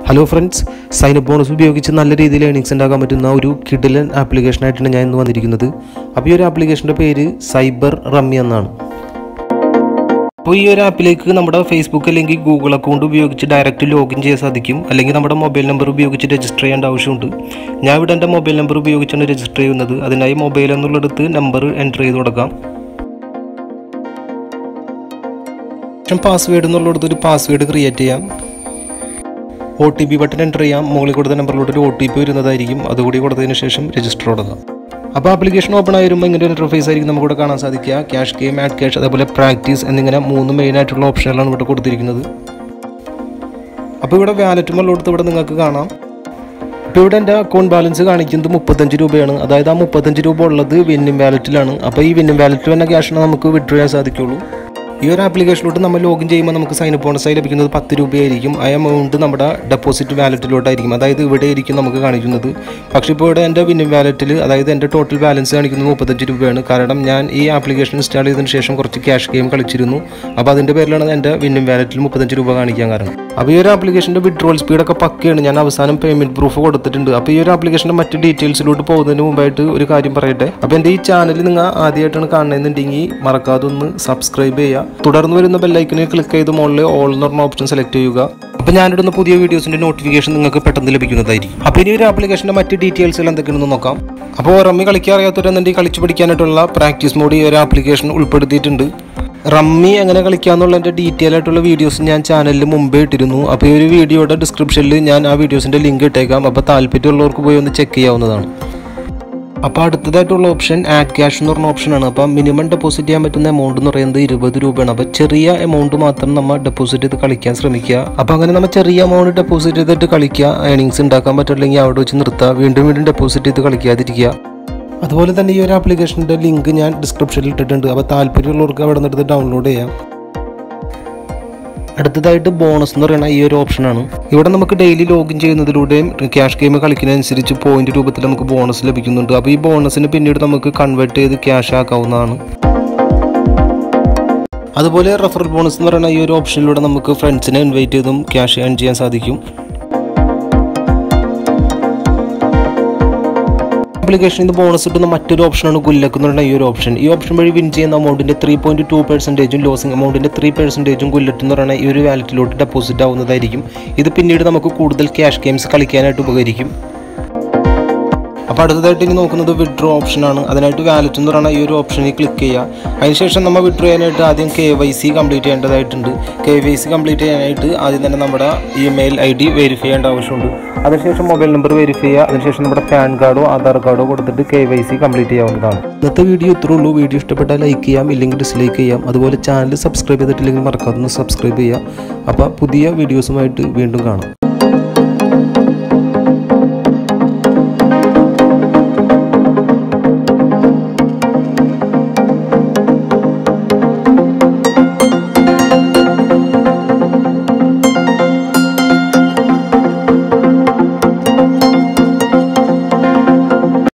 hello friends sign up bonus ഉപയോഗിച്ച് നല്ല രീതിയിൽ ഏണിങ്സ് ഉണ്ടാക്കാൻ പറ്റുന്ന ഒരു കിഡിലൻ ആപ്ലിക്കേഷനായിട്ടാണ് ഞാൻ ഇന്ന് വന്നിരിക്കുന്നത് അപ്പോൾ ഈ ഒരു ആപ്ലിക്കേഷൻ്റെ പേര് സൈബർ റമ്മി എന്നാണ് അപ്പോൾ ഈ ഒരു ആപ്പിലേക്ക് നമ്മുടെ ഫേസ്ബുക്ക് അല്ലെങ്കിൽ ഗൂഗിൾ അക്കൗണ്ട് ഉപയോഗിച്ച് ഡയറക്റ്റ് ലോഗിൻ ചെയ്യാൻ സാധിക്കും അല്ലെങ്കിൽ നമ്മുടെ മൊബൈൽ നമ്പർ ഉപയോഗിച്ച് രജിസ്റ്റർ ചെയ്യേണ്ട ആവശ്യമുണ്ട് ഞാൻ ഇവിടെ എൻ്റെ മൊബൈൽ നമ്പർ ഉപയോഗിച്ചാണ് രജിസ്റ്റർ ചെയ്യുന്നത് അതിനായി മൊബൈൽ എന്നുള്ളിടത്ത് നമ്പർ എൻ്റർ ചെയ്ത് കൊടുക്കാം ശേഷം പാസ്വേഡ് എന്നുള്ളിടത്ത് ഒരു പാസ്വേഡ് ക്രിയേറ്റ് ചെയ്യാം O T P button enter ചെയ്യാം മുകളിൽ കൊടുത്ത നമ്പറിലോട്ട് ഒരു ഒ ടി പി വരുന്നതായിരിക്കും അതുകൂടി കൊടുത്തതിന് ശേഷം രജിസ്റ്റർ കൊടുക്കാം അപ്പോൾ ആപ്ലിക്കേഷൻ ഓപ്പൺ ആയി വരുമ്പോൾ ഇങ്ങനെ ഒരു ഇൻ്റർഫേസ് ആയിരിക്കും നമുക്കിവിടെ കാണാൻ സാധിക്കുക ക്യാഷ് ഗെയിം ആഡ് ക്യാഷ് അതേപോലെ പ്രാക്ടീസ് എന്നിങ്ങനെ മൂന്ന് മെയിൻ ആയിട്ടുള്ള ഓപ്ഷനുകളാണ് ഇവിടെ കൊടുത്തിരിക്കുന്നത് അപ്പോൾ ഇവിടെ വാലറ്റ് മുകളിലോട്ട് ഇവിടെ നിങ്ങൾക്ക് കാണാം ഇപ്പോൾ ഇവിടെ എൻ്റെ അക്കൗണ്ട് ബാലൻസ് കാണിക്കുന്നത് മുപ്പത്തഞ്ച് രൂപയാണ് അതായത് ആ മുപ്പത്തഞ്ച് രൂപ ഉള്ളത് വിന്നിംഗ് വാലറ്റിലാണ് അപ്പോൾ ഈ വിന്നിംഗ് വാലറ്റിൽ തന്നെ ക്യാഷിന് നമുക്ക് വിഡ്രോ ചെയ്യാൻ സാധിക്കുള്ളൂ ഈ ഒരു ആപ്ലിക്കേഷനിലോട്ട് നമ്മൾ ലോഗിൻ ചെയ്യുമ്പോൾ നമുക്ക് സൈൻ അപ്പ് ബോണസായി ലഭിക്കുന്നത് പത്ത് രൂപയായിരിക്കും ആ എമൗണ്ട് നമ്മുടെ ഡെപ്പോസിറ്റ് വാലറ്റിലോട്ടായിരിക്കും അതായത് ഇവിടെ ആയിരിക്കും നമുക്ക് കാണിക്കുന്നത് പക്ഷേ ഇപ്പോൾ ഇവിടെ എൻ്റെ വിന്നിംഗ് വാലറ്റിൽ അതായത് എൻ്റെ ടോട്ടൽ ബാലൻസ് കാണിക്കുന്നത് മുപ്പത്തഞ്ച് രൂപയാണ് കാരണം ഞാൻ ഈ ആപ്ലിക്കേഷൻ ഇൻസ്റ്റാൾ ചെയ്തതിന് ശേഷം കുറച്ച് ക്യാഷ് ഗെയിം കളിച്ചിരുന്നു അപ്പോൾ അതിൻ്റെ പേരിലാണ് എൻ്റെ വിന്നിംഗ് വാലറ്റിൽ മുപ്പത്തഞ്ച് രൂപ കാണിക്കാൻ കാരണം അപ്പോൾ ഈ ഒരു ആപ്ലിക്കേഷൻ്റെ വിഡ്രോൾ സ്പീഡൊക്കെ പക്കയാണ് ഞാൻ അവസാനം പേയ്മെൻറ്റ് പ്രൂഫ് കൊടുത്തിട്ടുണ്ട് അപ്പോൾ ഈ ഒരു ആപ്ലിക്കേഷൻ്റെ മറ്റ് ഡീറ്റെയിൽസിലോട്ട് പോകുന്നതിന് മുമ്പായിട്ട് ഒരു കാര്യം പറയട്ടെ അപ്പോൾ എൻ്റെ ഈ ചാനൽ നിങ്ങൾ ആദ്യമായിട്ടാണ് കാണുന്നതെന്നുണ്ടെങ്കിൽ മറക്കാതെ ഒന്ന് സബ്സ്ക്രൈബ് ചെയ്യുക തുടർന്ന് വരുന്ന ബെല്ലൈക്കനിൽ ക്ലിക്ക് ചെയ്ത് മുകളിൽ ഓൾ എന്ന് പറഞ്ഞ ഓപ്ഷൻ സെലക്ട് ചെയ്യുക അപ്പോൾ ഞാനിടുന്ന പുതിയ വീഡിയോസിൻ്റെ നോട്ടിഫിക്കേഷൻ നിങ്ങൾക്ക് പെട്ടെന്ന് ലഭിക്കുന്നതായിരിക്കും അപ്പോൾ ഇനി ഒരു ആപ്ലിക്കേഷൻ്റെ മറ്റ് ഡീറ്റെയിൽസുകൾ എന്തൊക്കെയാണെന്ന് നോക്കാം അപ്പോൾ റമ്മി കളിക്കാൻ അറിയാത്തവരെന്നുണ്ടെങ്കിൽ കളിച്ച് പഠിക്കാനായിട്ടുള്ള പ്രാക്ടീസ് മോഡ് ഈ ഒരു ആപ്ലിക്കേഷൻ ഉൾപ്പെടുത്തിയിട്ടുണ്ട് റമ്മി എങ്ങനെ കളിക്കാന്നുള്ളതിൻ്റെ ഡീറ്റെയിൽ ആയിട്ടുള്ള വീഡിയോസ് ഞാൻ ചാനലിൽ മുമ്പേ ഇട്ടിരുന്നു അപ്പോൾ ഈ ഒരു വീഡിയോയുടെ ഡിസ്ക്രിപ്ഷനിൽ ഞാൻ ആ വീഡിയോസിൻ്റെ ലിങ്ക് ഇട്ടേക്കാം അപ്പോൾ താല്പര്യമുള്ളവർക്ക് പോയി ഒന്ന് ചെക്ക് ചെയ്യാവുന്നതാണ് അപ്പോൾ അടുത്തതായിട്ടുള്ള ഓപ്ഷൻ ആഡ് ക്യാഷ് എന്ന് പറഞ്ഞ ഓപ്ഷനാണ് അപ്പോൾ മിനിമം ഡെപ്പോസിറ്റ് ചെയ്യാൻ പറ്റുന്ന എമൗണ്ട് എന്ന് പറയുന്നത് ഇരുപത് രൂപയാണ് അപ്പോൾ ചെറിയ എമൗണ്ട് മാത്രം നമ്മൾ ഡെപ്പോസിറ്റ് ചെയ്ത് കളിക്കാൻ ശ്രമിക്കുക അപ്പോൾ അങ്ങനെ നമ്മൾ ചെറിയ എമൗണ്ട് ഡെപ്പോസിറ്റ് ചെയ്തിട്ട് കളിക്കുക ഏണിങ്സ് ഉണ്ടാക്കാൻ പറ്റില്ലെങ്കിൽ അവിടെ വെച്ച് നിർത്തുക വീണ്ടും വീണ്ടും ഡെപ്പോസിറ്റ് ചെയ്ത് കളിക്കാതിരിക്കുക അതുപോലെ തന്നെ ഈ ഒരു ആപ്ലിക്കേഷൻ്റെ ലിങ്ക് ഞാൻ ഡിസ്ക്രിപ്ഷനിൽ ഇട്ടിട്ടുണ്ട് അപ്പോൾ താല്പര്യമുള്ളവർക്ക് അവിടെ നിന്ന് എടുത്ത് ഡൗൺലോഡ് ചെയ്യാം അടുത്തതായിട്ട് ബോണസ് എന്ന് പറയുന്ന ഈ ഒരു ഓപ്ഷനാണ് ഇവിടെ നമുക്ക് ഡെയിലി ലോഗിൻ ചെയ്യുന്നതിലൂടെയും ക്യാഷ് ഗെയിം കളിക്കുന്നതനുസരിച്ച് പോയിന്റ് രൂപത്തിൽ നമുക്ക് ബോണസ് ലഭിക്കുന്നുണ്ട് അപ്പോൾ ഈ ബോണസിന് പിന്നീട് നമുക്ക് കൺവേർട്ട് ചെയ്ത് ക്യാഷ് ആക്കാവുന്നതാണ് അതുപോലെ റെഫറൽ ബോണസ് എന്ന് പറയുന്ന ഈ ഒരു ഓപ്ഷനിലൂടെ നമുക്ക് ഫ്രണ്ട്സിനെ ഇൻവൈറ്റ് ചെയ്തും ക്യാഷ് ഏൺ ചെയ്യാൻ സാധിക്കും ആപ്ലിക്കേഷനിൽ നിന്ന് ബോണസ് കിട്ടുന്ന മറ്റൊരു ഓപ്ഷനാണ് ഗുല്ലക്ക് എന്ന് പറയുന്ന ഈ ഒരു ഓപ്ഷൻ ഈ ഓപ്ഷൻ വഴി വിൻ ചെയ്യുന്ന അമൗണ്ടിൻ്റെ ത്രീ പോയിന്റ് ടു പെർസെൻറ്റേജും ലോസിംഗ് അമൗണ്ടിൻ്റെ ത്രീ പെർസെൻറ്റേജും ഗുല്ലറ്റ് എന്ന് പറയുന്ന ഈ ഒരു വാലറ്റിലോട്ട് ഡെപ്പോസിറ്റ് ആവുന്നതായിരിക്കും ഇത് പിന്നീട് നമുക്ക് കൂടുതൽ ക്യാഷ് ഗെയിംസ് കളിക്കാനായിട്ട് ഉപകരിക്കും അപ്പോൾ അടുത്തതായിട്ട് ഇനി നോക്കുന്നത് വിഡ്രോ ഓപ്ഷനാണ് അതിനായിട്ട് വാലറ്റ് എന്ന് പറയുന്ന ഈ ഒരു ഓപ്ഷനിൽ ക്ലിക്ക് ചെയ്യുക അതിനുശേഷം നമ്മൾ വിഡ്രോ ചെയ്യാനായിട്ട് ആദ്യം കെ വൈ സി കംപ്ലീറ്റ് ചെയ്യേണ്ടതായിട്ടുണ്ട് കെ വൈ സി കംപ്ലീറ്റ് ചെയ്യാനായിട്ട് ആദ്യം തന്നെ നമ്മുടെ ഇമെയിൽ ഐ ഡി വെരിഫൈ ചെയ്യേണ്ട ആവശ്യമുണ്ട് അതിനുശേഷം മൊബൈൽ നമ്പർ വെരിഫൈ ചെയ്യുക അതിനുശേഷം നമ്മുടെ പാൻ കാർഡോ ആധാർ കാർഡോ കൊടുത്തിട്ട് കെ വൈ സി കംപ്ലീറ്റ് ചെയ്യാവുന്നതാണ് ഇന്നത്തെ വീഡിയോ ഇത്രേ ഉള്ളൂ വീഡിയോ ഇഷ്ടപ്പെട്ടാൽ ലൈക്ക് ചെയ്യാം ഇല്ലെങ്കിൽ ഡിസ്ലൈക്ക് ചെയ്യാം അതുപോലെ ചാനൽ സബ്സ്ക്രൈബ് ചെയ്തിട്ടില്ലെങ്കിൽ മറക്കാതെ ഒന്ന് സബ്സ്ക്രൈബ് ചെയ്യുക അപ്പോൾ പുതിയ വീഡിയോസുമായിട്ട് വീണ്ടും കാണാം